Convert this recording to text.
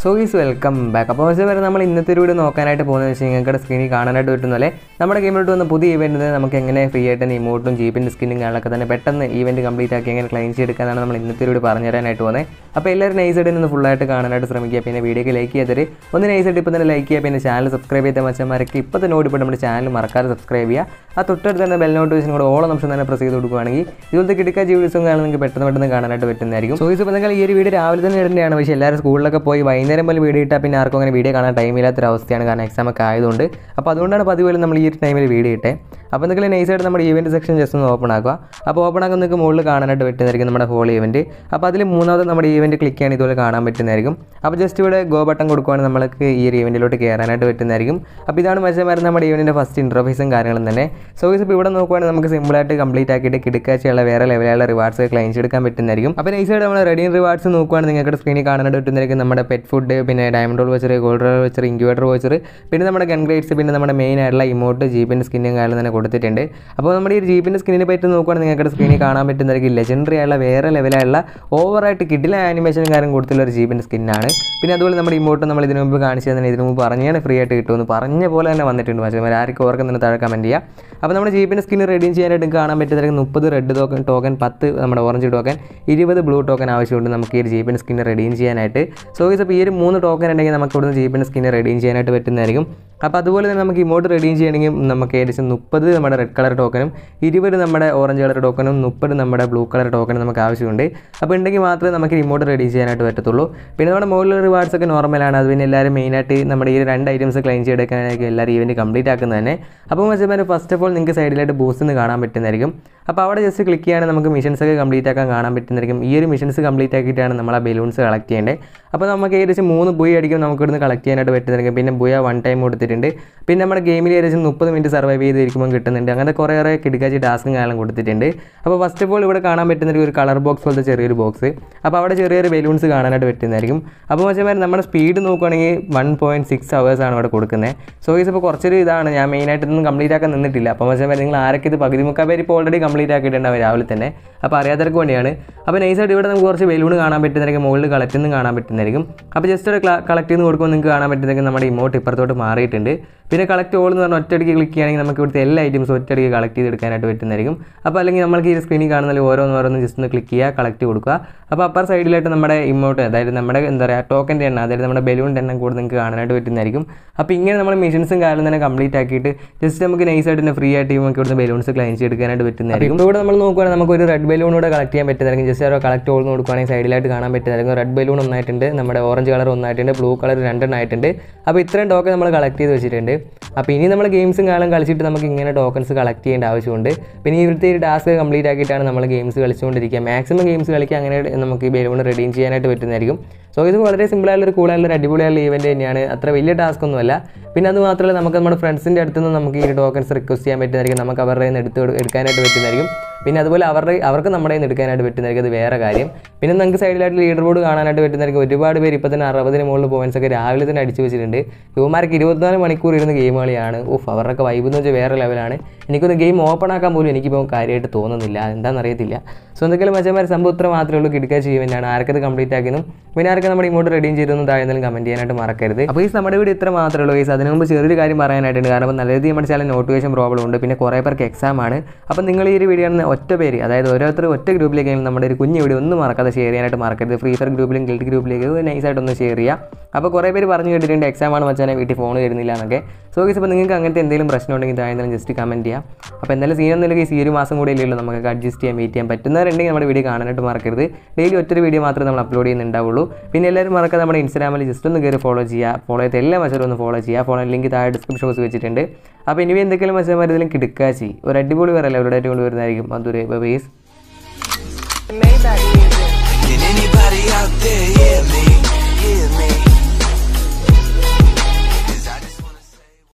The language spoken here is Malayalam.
സോ ഈസ് വെൽക്കം ബാക്ക് അപ്പോൾ പക്ഷേ വരെ നമ്മൾ ഇന്നത്തെ ഒരു വീഡിയോ നോക്കാനായിട്ട് പോകുന്നത് വെച്ചാൽ നിങ്ങൾക്ക് സ്ക്രീനിൽ കാണാനായിട്ട് പറ്റുന്ന പോലെ നമ്മുടെ ഗെയിമിലോട്ട് വന്ന പുതിയ ഇവൻറ്റ് നമുക്ക് എങ്ങനെ ഫ്രീ ആയിട്ട് തന്നെ ഇമോട്ടും ജീപ്പിൻ്റെ സ്കിന്നും കാര്യങ്ങളൊക്കെ തന്നെ പെട്ടെന്ന് ഈവൻറ്റ് കംപ്ലീറ്റ് ആക്കി എങ്ങനെ ക്ലെയിം ചെയ്തെടുക്കാനാണ് നമ്മൾ ഇന്നത്തെ ഒരു വീഡിയോ പറഞ്ഞു തരാനായിട്ട് പോകുന്നത് അപ്പോൾ എല്ലാവരും നൈസായിട്ട് നിന്ന് ഫുള്ളായിട്ട് കാണാനായിട്ട് ശ്രമിക്കുക പിന്നെ വീഡിയോക്ക് ലൈക്ക് ചെയ്തിട്ട് ഒന്ന് നൈസായിട്ട് ഇപ്പോൾ തന്നെ ലൈക്ക് ചെയ്യുക പിന്നെ ചാനൽ സബ്സ്ക്രൈബ് ചെയ്ത മച്ചന്മാരൊക്കെ ഇപ്പോൾ തന്നെ ഓടിപ്പോൾ നമ്മുടെ ചാനൽ മറക്കാതെ സബ്സ്ക്രൈബ് ചെയ്യുക ആ തൊട്ടടുത്ത് തന്നെ ബെൽ നോട്ടിഫിക്കേഷൻ കൂടെ ഓളം നിമിഷം തന്നെ പ്രസ് ചെയ്ത് കൊടുക്കുകയാണെങ്കിൽ ഇതുപോലത്തെ കിടക്കാ വീഡിയോസും കാണാൻ നിങ്ങൾക്ക് പെട്ടെന്ന് പെട്ടെന്ന് കാണാനായിട്ട് പറ്റുന്നതായിരിക്കും സോ ഇപ്പോൾ നിങ്ങൾ ഈ ഒരു വീഡിയോ രാവിലെ തന്നെ ഇടേണ്ടതാണ് പക്ഷേ എല്ലാവരും സ്കൂളിലൊക്കെ പോയി വൈകുന്നേരം പോലെ വീഡിയോ ഇട്ടാൽ പിന്നെ ആർക്കും അങ്ങനെ വീഡിയോ കാണാൻ ടൈം ഇല്ലാത്തൊരു അവസ്ഥയാണ് കാരണം എക്സാം ഒക്കെ ആയതുകൊണ്ട് അപ്പോൾ അതുകൊണ്ടാണ് പതിവ് നമ്മൾ ഈ ഒരു ടൈമിൽ വീഡിയോ ഇട്ടേ അപ്പോൾ എന്തെങ്കിലും നൈസായിട്ട് നമ്മുടെ ഈവൻറ്റ് സെക്ഷൻ ജസ്റ്റ് ഒന്ന് ഓപ്പൺ ആക്കുക അപ്പോൾ ഓപ്പൺ ആക്കാൻ നിങ്ങൾക്ക് മുകളിൽ കാണാനായിട്ട് പറ്റുന്നതായിരിക്കും നമ്മുടെ ഹോൾ ഈവൻറ്റ് അപ്പോൾ അതിൽ മൂന്നാമത് നമ്മുടെ ഈവൻറ്റ് ക്ലിക്ക് ചെയ്യാൻ ഇതുപോലെ കാണാൻ പറ്റുന്നതായിരിക്കും അപ്പോൾ ജസ്റ്റ് ഇവിടെ ഗോ ബട്ടൺ കൊടുക്കുകയാണെങ്കിൽ നമ്മൾക്ക് ഈ ഒരു ഈവൻറ്റിലോട്ട് കയറാനായിട്ട് പറ്റുന്നതായിരിക്കും അപ്പോൾ ഇതാണ് മത്സരം നമ്മുടെ ഈവൻറ്റിൻ്റെ ഫസ്റ്റ് ഇൻ്റർഫേസും കാര്യങ്ങളും തന്നെ സോ ഇപ്പോൾ ഇവിടെ നോക്കുവാണെങ്കിൽ നമുക്ക് സിമ്പിളായിട്ട് കംപ്ലീറ്റ് ആക്കിയിട്ട് കിടക്കാച്ചുള്ള വേറെ ലെവലുള്ള റിവാർഡ്സ് ക്ലൈൻസ് എടുക്കാൻ പറ്റുന്നതായിരിക്കും അപ്പോൾ നൈസായിട്ട് നമ്മൾ റെഡി റിവാർഡ്സ് നോക്കുവാണെങ്കിൽ നിങ്ങൾക്ക് സ്ക്രീനിൽ കാണാനായിട്ട് പറ്റുന്നതായിരിക്കും നമ്മുടെ പെറ്റ് ഫുഡ് പിന്നെ diamond roll voucher gold roll voucher incubator voucher പിന്നെ നമ്മുടെ ഗൺ ഗ്രേഡ്സ് പിന്നെ നമ്മുടെ മെയിൻ ആയിട്ടുള്ള ഇമോട്ട് ജീപ്പിൻ്റെ സ്കിന്നും കാര്യം തന്നെ കൊടുത്തിട്ടുണ്ട് അപ്പോൾ നമ്മുടെ ഈ ജീപ്പിൻ്റെ സ്കിന്നിനെ പറ്റി നോക്കുവാണെങ്കിൽ നിങ്ങൾക്ക് സ്ക്രീനിൽ കാണാൻ പറ്റുന്നതായിരിക്കും ലെജൻഡറി ആയുള്ള വേറെ ലെവലായുള്ള ഓവറായിട്ട് കിഡിലെ ആനിമേഷൻ കാര്യം കൊടുത്തുള്ള ഒരു ജീപ്പിൻ്റെ സ്കിന്നാണ് പിന്നെ അതുപോലെ നമ്മുടെ ഇമോട്ട് നമ്മൾ ഇതിനു മുമ്പ് കാണിച്ചു തന്നെ ഇതിനു മുമ്പ് പറഞ്ഞാണ് ഫ്രീ ആയിട്ട് കിട്ടുമെന്ന് പറഞ്ഞ പോലെ തന്നെ വന്നിട്ടുണ്ട് പക്ഷേ ആർക്കും ഓർക്കുന്ന താഴെ കമൻറ്റ് ചെയ്യുക അപ്പോൾ നമ്മുടെ ജീപ്പിൻ്റെ സ്കിന്ന് റെഡീം ചെയ്യാനായിട്ട് നിങ്ങൾക്ക് കാണാൻ പറ്റുന്നതായിരിക്കും മുപ്പത് റെഡ് ടോക്കൺ ടോക്കൺ പത്ത് നമ്മുടെ ഓറഞ്ച് ടോക്കൺ ഇരുപത് ബ്ലൂ ടോക്കൺ ആവശ്യമുണ്ട് നമുക്ക് ഈ ഒരു ജീപ്പിൻ്റെ സ്കിന്ന് റെഡീം ചെയ്യാനായിട്ട് സോ ഇത് അപ്പോൾ ഈ ഒരു മൂന്ന് ടോക്കൺ ഉണ്ടെങ്കിൽ നമുക്ക് ഇവിടുന്ന് ജീപ്പിൻ്റെ സ്കിന്ന് റെഡീം ചെയ്യാനായിട്ട് പറ്റുന്നതായിരിക്കും അപ്പോൾ അതുപോലെ തന്നെ നമുക്ക് ഇമോട്ട് റെഡീം ചെയ്യണമെങ്കിൽ നമുക്ക് ഏകദേശം മുപ്പത് നമ്മുടെ റെഡ് കളർ ടോക്കനും ഇരുപത് നമ്മുടെ ഓറഞ്ച് കളർ ടോക്കനും മുപ്പത് നമ്മുടെ ബ്ലൂ കളർ ടോക്കനും നമുക്ക് ആവശ്യമുണ്ട് അപ്പോൾ ഉണ്ടെങ്കിൽ മാത്രമേ നമുക്ക് ഇമോട്ട് റെഡീം ചെയ്യാനായിട്ട് പറ്റത്തുള്ളൂ പിന്നെ നമ്മുടെ മുകളിലുള്ള റിവാർഡ്സ് ഒക്കെ നോർമലാണ് അത് പിന്നെ എല്ലാവരും മെയിനായിട്ട് നമ്മുടെ ഈ രണ്ട് ഐറ്റംസ് ക്ലെയിം ചെയ്തെടുക്കാനായിരിക്കും എല്ലാവരും ഈവൻറ്റ് കംപ്ലീറ്റ് ആക്കുന്നത് തന്നെ അപ്പോൾ വെച്ചാൽ ഫസ്റ്റ് ഓഫ് ഓൾ നിങ്ങൾക്ക് സൈഡിലായിട്ട് ബൂസ്റ്റ് കാണാൻ പറ്റുന്നതായിരിക്കും അപ്പോൾ അവിടെ ജസ്റ്റ് ക്ലിക്ക് ചെയ്യുകയാണെങ്കിൽ നമുക്ക് മിഷൻസ് ഒക്കെ കംപ്ലീറ്റ് ആക്കാൻ കാണാൻ പറ്റുന്നതായിരിക്കും ഈ ഒരു മിഷൻസ് കംപ്ലീറ്റ് ആക്കിയിട്ടാണ് നമ്മൾ ആ ബലൂൺസ് കളക്ട് ചെയ്യേണ്ടത് അപ്പോൾ നമുക്ക് ഏകദേശം മൂന്ന് ബുയ അടിക്കും നമുക്ക് ഇവിടുന്ന് കളക്ട് ചെയ്യാനായിട്ട് പറ്റുന്നതായിരിക്കും പിന്നെ ബുയ വൺ ടൈം കൊടുത്തിട്ടുണ്ട് പിന്നെ നമ്മുടെ ഗെയിമിൽ ഏകദേശം മുപ്പത് മിനിറ്റ് സർവൈവ് ചെയ്തിരിക്കുമ്പോൾ കിട്ടുന്നുണ്ട് അങ്ങനത്തെ കുറേ കുറേ കിടക്കാച്ചി ടാസ്കും കാലം കൊടുത്തിട്ടുണ്ട് അപ്പോൾ ഫസ്റ്റ് ഓഫ് ഓൾ ഇവിടെ കാണാൻ പറ്റുന്ന ഒരു കളർ ബോക്സ് പോലത്തെ ചെറിയൊരു ബോക്സ് അപ്പോൾ അവിടെ ചെറിയൊരു ബലൂൺസ് കാണാനായിട്ട് പറ്റുന്നതായിരിക്കും അപ്പോൾ വെച്ചാൽ നമ്മുടെ സ്പീഡ് നോക്കുകയാണെങ്കിൽ വൺ പോയിൻറ്റ് സിക്സ് ആണ് ഇവിടെ കൊടുക്കുന്നത് സോ ഇത് ഇപ്പോൾ കുറച്ചൊരു ഇതാണ് ഞാൻ മെയിനായിട്ട് ഇതൊന്നും കംപ്ലീറ്റ് ആക്കാൻ നിന്നിട്ടില്ല അപ്പോൾ വെച്ചാൽ നിങ്ങൾ ആരൊക്കെ ഇത് പകുതി മുക്കാൽ പേര് ഇപ്പോൾ ഓൾറെഡി കംപ്ലീറ്റ് ആക്കിയിട്ടുണ്ടാവും രാവിലെ തന്നെ അപ്പോൾ അറിയാത്തവർക്ക് വേണ്ടിയാണ് അപ്പോൾ നൈസായിട്ട് ഇവിടെ നമുക്ക് കുറച്ച് ബലൂൺ കാണാൻ പറ്റുന്നതായിരിക്കും മുകളിൽ കളക്ട് നിന്ന് കാണാൻ പറ്റുന്നതായിരിക്കും അപ്പോൾ ജസ്റ്റ് ഒരു കളക്ട് ചെയ്ത് കൊടുക്കുമ്പോൾ നിങ്ങൾക്ക് കാണാൻ പറ്റുന്നതായിരിക്കും നമ്മുടെ ഇമോട്ട് ഇപ്പുറത്തോട്ട് മാറിയിട്ടുണ്ട് പിന്നെ കളക്ട് ഓൾ എന്ന് പറഞ്ഞാൽ ഒറ്റയടിക്ക് ക്ലിക്ക് ചെയ്യുകയാണെങ്കിൽ നമുക്ക് ഇവിടുത്തെ എല്ലാ ഐറ്റംസും ഒറ്റയടിക്ക് കളക്ട് ചെയ്തെടുക്കാനായിട്ട് പറ്റുന്നതായിരിക്കും അപ്പോൾ അല്ലെങ്കിൽ നമ്മൾക്ക് ഈ സ്ക്രീനിൽ കാണുന്ന ഓരോന്ന് ഓരോന്ന് ജസ്റ്റ് ഒന്ന് ക്ലിക്ക് ചെയ്യുക കളക്ട് കൊടുക്കുക അപ്പോൾ അപ്പർ സൈഡിലായിട്ട് നമ്മുടെ ഇമോട്ട് അതായത് നമ്മുടെ എന്താ പറയുക ടോക്കൻ്റെ എണ്ണം അതായത് നമ്മുടെ ബലൂണിൻ്റെ എണ്ണം കൂടെ നിങ്ങൾക്ക് കാണാനായിട്ട് പറ്റുന്നതായിരിക്കും അപ്പോൾ ഇങ്ങനെ നമ്മൾ മിഷൻസും കാര്യം തന്നെ കംപ്ലീറ്റ് ആക്കിയിട്ട് ജസ്റ്റ് നമുക്ക് നൈസായിട്ട് തന്നെ ഫ്രീ ആയിട്ട് നമുക്ക് ഇവിടുന്ന് ബലൂൺസ് ക്ലൈൻ ചെയ്തെടുക്കാനായിട്ട് പറ്റുന്നതായിരിക്കും ഇപ്പോൾ ഇവിടെ നമ്മൾ നോക്കുകയാണെങ്കിൽ നമുക്ക് ഒരു റെഡ് ബലൂൺ കൂടെ കളക്ട് ചെയ്യാൻ പറ്റുന്നതായിരിക്കും ജസ്റ്റ് ഓരോ കളക്ട് ഓൾ കൊടുക്കുകയാണെങ്കിൽ സൈഡിലായിട്ട് കാണാൻ പറ്റുന്നതായിരിക്കും റെഡ് ബലൂൺ ഒന്നായിട്ടുണ്ട് നമ്മുടെ ഓറഞ്ച് കളർ ഒന്നായിട്ടുണ്ട് ബ്ലൂ കളർ രണ്ടെണ്ണം ആയിട്ടുണ്ട് അപ്പോൾ ഇത്രയും ടോക്കൺ നമ്മൾ കളക്ട് ചെയ്ത് വെച്ചിട്ടുണ്ട് അപ്പോൾ ഇനി നമ്മൾ ഗെയിംസും കാലം കളിച്ചിട്ട് നമുക്ക് ഇങ്ങനെ ടോക്കൺസ് കളക്ട് ചെയ്യേണ്ട ആവശ്യമുണ്ട് പിന്നെ ഇവിടുത്തെ ഒരു ടാസ്ക് കംപ്ലീറ്റ് ആക്കിയിട്ടാണ് നമ്മൾ ഗെയിംസ് കളിച്ചുകൊണ്ടിരിക്കുക മാക്സിമം ഗെയിംസ് കളിക്കുക അങ്ങനെ നമുക്ക് ഈ ബലൂൺ റെഡീം ചെയ്യാനായിട്ട് പറ്റുന്നതായിരിക്കും സോ ഇത് വളരെ സിമ്പിളായുള്ള ഒരു കൂളായുള്ള ഒരു അടിപൊളിയായുള്ള ഈവൻറ്റ് തന്നെയാണ് അത്ര വലിയ ടാസ്ക് ഒന്നുമല്ല പിന്നെ അത് മാത്രമല്ല നമുക്ക് നമ്മുടെ ഫ്രണ്ട്സിൻ്റെ അടുത്ത് നിന്ന് നമുക്ക് ഈ ടോക്കൺസ് റിക്വസ്റ്റ് ചെയ്യാൻ പറ്റുന്നതായിരിക്കും നമുക്ക് അവരുടെ നിന്ന് എടുത്ത് എടുക്കാനായിട്ട് പറ്റുന്നതായിരിക്കും പിന്നെ അതുപോലെ അവരുടെ അവർക്ക് നമ്മുടെ നിന്ന് എടുക്കാനായിട്ട് പറ്റുന്നതായിരിക്കും അത് വേറെ കാര്യം പിന്നെ നമുക്ക് സൈഡിലായിട്ട് ലീഡർ ബോർഡ് കാണാനായിട്ട് പറ്റുന്നതായിരിക്കും ഒരുപാട് പേര് ഇപ്പോൾ തന്നെ അറുപതിന് മുകളിൽ പോയിൻസ് ഒക്കെ രാവിലെ തന്നെ അടിച്ചു വെച്ചിട്ടുണ്ട് യുവമാർക്ക് ഇരുപത്തിനാല് മണിക്കൂർ ഇരുന്ന് ഗെയിം കളിയാണ് ഓഫ് അവരുടെ വൈബ് എന്ന് വെച്ചാൽ വേറെ ലെവലാണ് എനിക്കൊന്ന് ഗെയിം ഓപ്പൺ ആക്കാൻ പോലും എനിക്കിപ്പോൾ കാര്യമായിട്ട് തോന്നുന്നില്ല എന്താണെന്ന് അറിയത്തില്ല സോ എന്തെങ്കിലും മച്ചന്മാർ സംഭവം ഇത്ര മാത്രമേ ഉള്ളൂ കിടക്കുക ചെയ്യുവാനാണ് ആർക്കത് കംപ്ലീറ്റ് ആക്കിയതും പിന്നെ ആർക്കും നമ്മുടെ ഇങ്ങോട്ട് റെഡീം ചെയ്തൊന്നും താഴെ കമൻറ്റ് ചെയ്യാനായിട്ട് മറക്കരുത് അപ്പോൾ ഈ നമ്മുടെ വീട് ഇത്ര മാത്രമേ ഉള്ളൂ ഗൈസ് അതിന് മുമ്പ് ചെറിയൊരു കാര്യം പറയാനായിട്ടുണ്ട് കാരണം നല്ല രീതിയിൽ നമ്മുടെ ചില നോട്ടിഫിക്കേഷൻ പ്രോബ്ലം ഉണ്ട് പിന്നെ കുറേ പേർക്ക് എക്സാം ആണ് അപ്പോൾ നിങ്ങൾ ഈ ഒരു വീഡിയോ ഒറ്റ പേര് അതായത് ഓരോരുത്തർ ഒറ്റ ഗ്രൂപ്പിലേക്ക് നമ്മുടെ ഒരു കുഞ്ഞു വീഡിയോ ഒന്നും മറക്കാതെ ഷെയർ ചെയ്യാനായിട്ട് മറക്കരുത് ഫ്രീ ഫയർ ഗ്രൂപ്പിലും ഗിൽഡ് ഗ്രൂപ്പിലേക്ക് നൈസായിട്ട് ഒന്ന് ഷെയർ ചെയ്യുക അപ്പോൾ കുറേ പേര് പറഞ്ഞു കേട്ടിട്ടുണ്ട് എക്സാം ആണ് മച്ചാനെ വീട്ടിൽ ഫോൺ വരുന്നില്ല എന്നൊക്കെ സോ ഗൈസ് ഇപ്പോൾ നിങ്ങൾക്ക് അങ്ങനത്തെ എന്തെങ്കിലും പ്രശ്നം ഉണ്ടെങ്കിൽ താഴെ ജസ്റ്റ് കമൻറ്റ് ചെയ്യാം അപ്പോൾ എന്തായാലും സീനൊന്നും ഈ ഒരു മാസം കൂടെ ഇല്ലല്ലോ നമുക്ക് അഡ്ജസ്റ്റ് ചെയ്യാൻ വെയിറ്റ് ചെയ്യാൻ പറ്റുന്നവരുണ്ടെങ്കിൽ നമ്മുടെ വീഡിയോ കാണാനായിട്ട് മറക്കരുത് ഡെയിലി ഒറ്റ വീഡിയോ മാത്രമേ നമ്മൾ അപ്ലോഡ് ചെയ്യുന്നുണ്ടാവുള്ളൂ പിന്നെ എല്ലാവരും മറക്കാതെ നമ്മുടെ ഇൻസ്റ്റാഗ്രാമിൽ ജസ്റ്റ് ഒന്ന് കയറി ഫോളോ ചെയ്യുക ഫോളോ ചെയ്ത് എല്ലാ മച്ചാലും ഒന്ന് ഫോളോ ചെയ്യുക ഫോളോ ലിങ്ക് താഴെ ഡിസ്ക്രിപ്ഷൻ ബോക്സ് വെച്ചിട്ടുണ്ട് അപ്പോൾ ഇനി എന്തെങ്കിലും മച്ചാന്മാർ ഇതിലും കിടക്കാച്ചി ഒരു അടിപൊളി വേറെ എല്ലാവരുടെ കൊണ്ട് വരുന്നതായിരിക്കും അതൊരു base Maybach music. Can anybody out there hear me? Hear me?